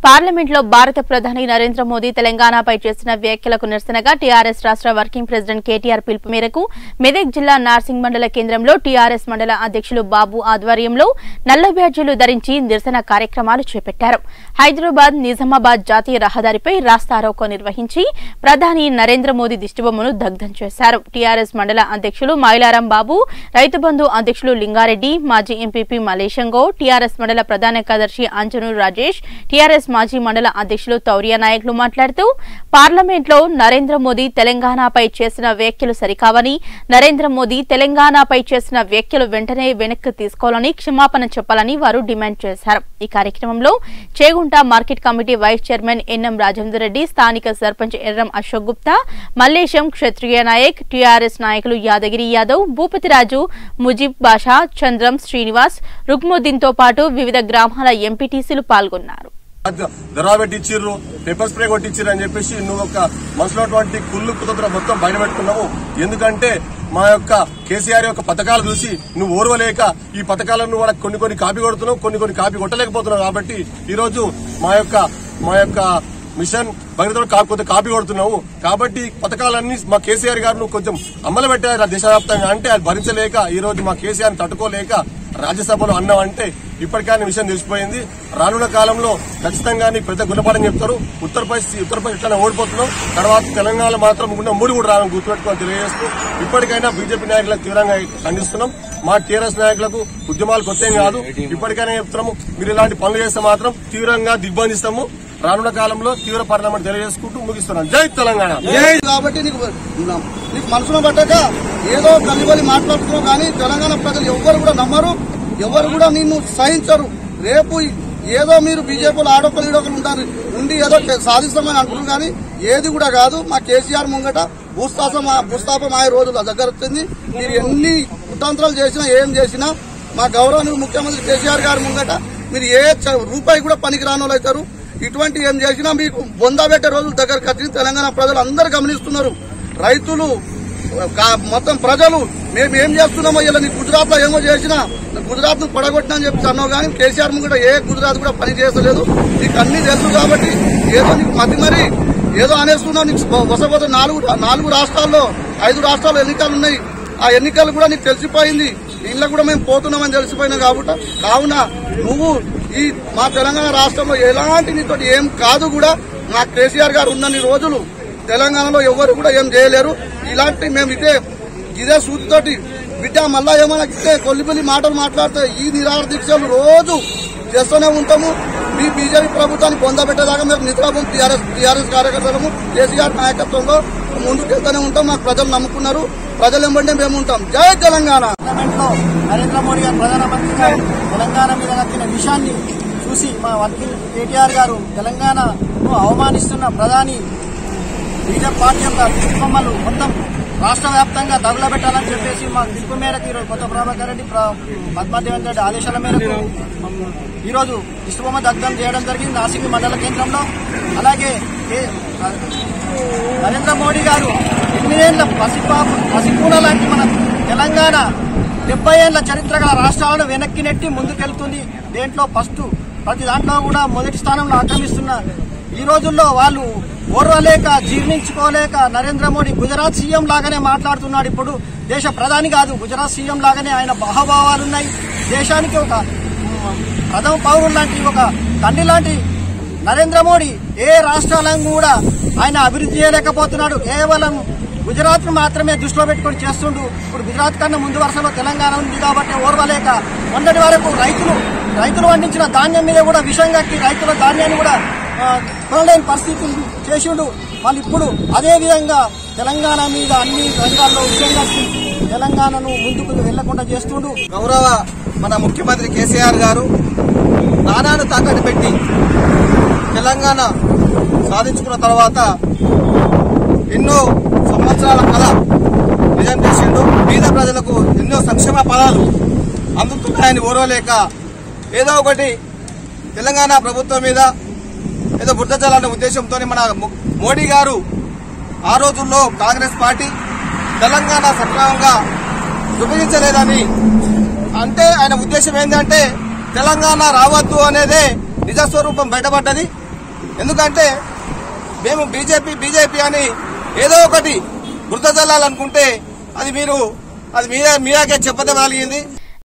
పార్లమెంట్లో భారత ప్రధాని నరేంద్ర మోదీ తెలంగాణపై చేసిన వ్యాఖ్యలకు నిరసనగా టీఆర్ఎస్ రాష్ట్ర వర్కింగ్ ప్రెసిడెంట్ కేటీఆర్ పిలుపు మేరకు మెదక్ జిల్లా నార్సింగ్ మండల కేంద్రంలో టీఆర్ఎస్ మండల అధ్యక్షులు బాబు ఆధ్వర్యంలో నల్ల బ్యాడ్జీలు ధరించి నిరసన కార్యక్రమాలు చేపట్టారు హైదరాబాద్ నిజామాబాద్ జాతీయ రహదారిపై రాస్తారోకో నిర్వహించి ప్రధాని నరేంద్ర మోదీ దిష్టిబొమ్మను దగ్ధం చేశారు టీఆర్ఎస్ మండల అధ్యక్షులు మైలారం బాబు రైతు బంధు అధ్యక్షులు లింగారెడ్డి మాజీ ఎంపీపీ మలేశంగో టీఆర్ఎస్ మండల ప్రధాన కార్యదర్శి అంజనూరు రాజేష్ టీఆర్ఎస్ మాజీ మండల అధ్యక్షులు తౌరియా నాయకులు మాట్లాడుతూ పార్లమెంట్లో నరేంద్ర మోదీ తెలంగాణపై చేసిన వ్యాఖ్యలు సరికావని నరేంద్ర మోదీ తెలంగాణపై చేసిన వ్యాఖ్యలు వెంటనే వెనక్కి తీసుకోవాలని క్షమాపణ చెప్పాలని వారు డిమాండ్ చేశారు ఈ కార్యక్రమంలో Chegunta market committee vice chairman NM Rajender Reddy స్థానిక సర్పంచ్ ఎర్రం అశోక్ గుప్తా మల్లేశం క్షత్రియ నాయక్ టీఆర్ఎస్ నాయకులు యాదగిరి యాదవ్ భూపతిరాజు ముజీబ్ బాషా చంద్రం శ్రీనివాస్ రుక్ముద్దీన్తో పాటు వివిధ గ్రామాల ఎంపీటీసీలు పాల్గొన్నారు దొరా పెట్టించిర్రు పెప్పర్ స్ప్రే కొట్టించిర్రు అని చెప్పేసి నువ్వు ఒక మనసులో ఉన్నటువంటి కుళ్ళు కుతంత్ర మొత్తం బయట పెట్టుకున్నావు ఎందుకంటే మా యొక్క కేసీఆర్ యొక్క పథకాలు చూసి నువ్వు ఓర్వలేక ఈ పథకాలను కూడా కొన్ని కొన్ని కాపీ కొడుతున్నావు కొన్ని కొన్ని కాపీ కొట్టలేకపోతున్నావు కాబట్టి ఈ రోజు మా యొక్క మా యొక్క మిషన్ భగీరథ కాకపోతే కాపీ కొడుతున్నావు కాబట్టి పథకాలన్నీ మా కేసీఆర్ గారు నువ్వు కొంచెం అమలు పెట్టారు దేశవ్యాప్తంగా అంటే అది భరించలేక ఈ రోజు మా కేసీఆర్ తట్టుకోలేక రాజ్యసభలో అన్నామంటే ఇప్పటికైనా విషయం తెలిసిపోయింది రానున్న కాలంలో ఖచ్చితంగా నీకు పెద్ద గుణపాఠం చెప్తారు ఉత్తరప్రదేశ్ ఉత్తరప్రదేశ్ ఇట్లా ఓడిపోతున్నాం తర్వాత తెలంగాణ మాత్రం గుండా మూడు కూడా రావాలని గుర్తుపెట్టుకోవాలని తెలియజేస్తూ ఇప్పటికైనా బీజేపీ నాయకులకు తీవ్రంగా ఖండిస్తున్నాం మా టీఆర్ఎస్ నాయకులకు ఉద్యమాలు కొత్త కాదు ఇప్పటికైనా చెప్తున్నాము మీరు ఇలాంటి పనులు చేస్తే మాత్రం తీవ్రంగా దిగ్బంధిస్తాము రానున్న కాలంలో తీవ్ర పరిణామం తెలియజేసుకుంటూ ముగిస్తున్నాం జై తెలంగాణ కాబట్టి నీకు నీకు మనసులో పట్టక ఏదో కలిబలి మాట్లాడుతున్నావు కానీ తెలంగాణ ప్రజలు ఎవ్వరు కూడా నమ్మరు ఎవరు కూడా నిన్ను సహించరు రేపు ఏదో మీరు బీజేపీలో ఆడొకరు ఈడొకరు ఉంటారు ఉండి ఏదో సాధిస్తామని అంటున్నారు కానీ ఏది కూడా కాదు మా కేసీఆర్ ముంగట భూస్థాపం భూస్థాపం అయ్యే రోజుల దగ్గర వచ్చింది మీరు ఎన్ని కుతంత్రాలు చేసినా ఏం చేసినా మా గౌరవ ముఖ్యమంత్రి కేసీఆర్ గారి ముంగట మీరు ఏ చ- రూపాయి కూడా పనికి రాని వాళ్ళు అవుతారు ఇటువంటి ఏం చేసినా మీకు బొందా పెట్టే రోజుల దగ్గరకు వచ్చి తెలంగాణ ప్రజలు అందరూ గమనిస్తున్నారు రైతులు కా- మొత్తం ప్రజలు మేము ఏం చేస్తున్నామో ఇలా నీ గుజరాత్ లో ఏమో చేసినా గుజరాత్ ను పడగొట్టినా అని చెప్పి అన్నావు కానీ కేసీఆర్ ముంగట ఏ గుజరాత్ కూడా పని చేస్తలేదు నీకు అన్ని తెలుసు కాబట్టి ఏదో నీకు మతి మరి ఏదో అనేస్తున్నావు నీకు వసపోతే నాలుగు నాలుగు రాష్ట్రాల్లో ఐదు రాష్ట్రాల్లో ఎన్నికలు ఉన్నాయి ఆ ఎన్నికలు కూడా నీకు తెలిసిపోయింది దీనిలో కూడా మేము పోతున్నామని తెలిసిపోయినా కాబట్టి కావున నువ్వు ఈ మా తెలంగాణ రాష్ట్రంలో ఎలాంటి నీతో ఏం కాదు కూడా మా కేసీఆర్ గారు ఉన్నన్ని రోజులు తెలంగాణలో ఎవరు కూడా ఏం చేయలేరు ఇలాంటి మేము ఇదే ఇదే సూటితోటి బిడ్డ మళ్ళా ఏమైనా ఇస్తే కొల్లిపల్లి మాటలు మాట్లాడితే ఈ నిరాహార దీక్షలు రోజు చేస్తూనే ఉంటాము మీ బీజేపీ ప్రభుత్వాన్ని పొందబెట్టేదాకా మేము నిద్రపోం టీఆర్ఎస్ టీఆర్ఎస్ కార్యకర్తలము కేసీఆర్ నాయకత్వంలో ముందుకెళ్తూనే ఉంటాం మాకు ప్రజలు నమ్ముకున్నారు ప్రజలు ఎంబంటే మేము ఉంటాం జై తెలంగాణ పార్లమెంట్ లో నరేంద్ర మోడీ గారు ప్రధానమంత్రిగా తెలంగాణ మీద కట్టిన విషయాన్ని చూసి మా వర్కింగ్ కేటీఆర్ గారు తెలంగాణను అవమానిస్తున్న ప్రధాని బీజేపీ పార్టీ యొక్క దిష్టిబొమ్మలు మొత్తం రాష్ట్ర వ్యాప్తంగా తగులబెట్టాలని చెప్పేసి మా పిలుపు మేరకు ఈరోజు కొత్త ప్రభాకర్ రెడ్డి ప్ర- పద్మాదేవన్ రెడ్డి ఆదేశాల మేరకు ఈరోజు దిష్టిబొమ్మ దగ్ధం చేయడం జరిగింది నాసిక్ మండల కేంద్రంలో అలాగే ఏ- నరేంద్ర మోడీ గారు ఎనిమిదేళ్ల పసిపాపు పసిపూల లాంటి మన తెలంగాణ డెబ్బై ఏళ్ల చరిత్ర గల రాష్ట్రాలను వెనక్కి నెట్టి ముందుకెళ్తుంది దేంట్లో ఫస్ట్ ప్రతి దాంట్లో కూడా మొదటి స్థానంలో ఆక్రమిస్తున్న ఈ రోజుల్లో వాళ్ళు ఓర్వలేక జీర్ణించుకోలేక నరేంద్ర మోడీ గుజరాత్ సీఎం లాగానే మాట్లాడుతున్నాడు ఇప్పుడు దేశ ప్రధాని కాదు గుజరాత్ సీఎం లాగానే ఆయన బహభావాలు ఉన్నాయి దేశానికి ఒక మ్, ప్రథమ పౌరులు లాంటి ఒక తండ్రి లాంటి నరేంద్ర మోడీ ఏ రాష్ట్రాలను కూడా ఆయన అభివృద్ధి చేయలేకపోతున్నాడు కేవలం గుజరాత్ ను మాత్రమే దృష్టిలో పెట్టుకొని చేస్తుండు ఇప్పుడు గుజరాత్ కన్నా ముందు వరుసలో తెలంగాణ ఉంది కాబట్టి ఓర్వలేక మొన్నటి వరకు రైతులు రైతులు పండించిన ధాన్యం మీద కూడా విషం కక్కి రైతుల ధాన్యాన్ని కూడా ఆ, కొనలేని పరిస్థితులు చేసిండు వాళ్ళు ఇప్పుడు అదే విధంగా తెలంగాణ మీద అన్ని రంగాల్లో విషయం కక్కి తెలంగాణను ముందుకు వెళ్లకుండా చేస్తుండు గౌరవ మన ముఖ్యమంత్రి కేసీఆర్ గారు నానాను తాకట్టు పెట్టి తెలంగాణ సాధించుకున్న తర్వాత ఎన్నో సంవత్సరాల కళ నిజం చేసిండు పేద ప్రజలకు ఎన్నో సంక్షేమ పదాలు అందుతున్నాయని ఓరవలేక ఏదో ఒకటి తెలంగాణ ప్రభుత్వం మీద ఏదో బుద్ధ జలాలనే ఉద్దేశంతో మన ము- మోడీ గారు ఆ రోజుల్లో కాంగ్రెస్ పార్టీ తెలంగాణ సక్రమంగా విభజించలేదని అంటే ఆయన ఉద్దేశం ఏంటంటే తెలంగాణ రావద్దు అనేదే నిజస్వరూపం బయటపడ్డది ఎందుకంటే మేము బీజేపీ బీజేపీ అని ఏదో ఒకటి గుర్తు చల్లాలనుకుంటే అది మీరు అది మీరే మీరాకే చెప్పదగలిగింది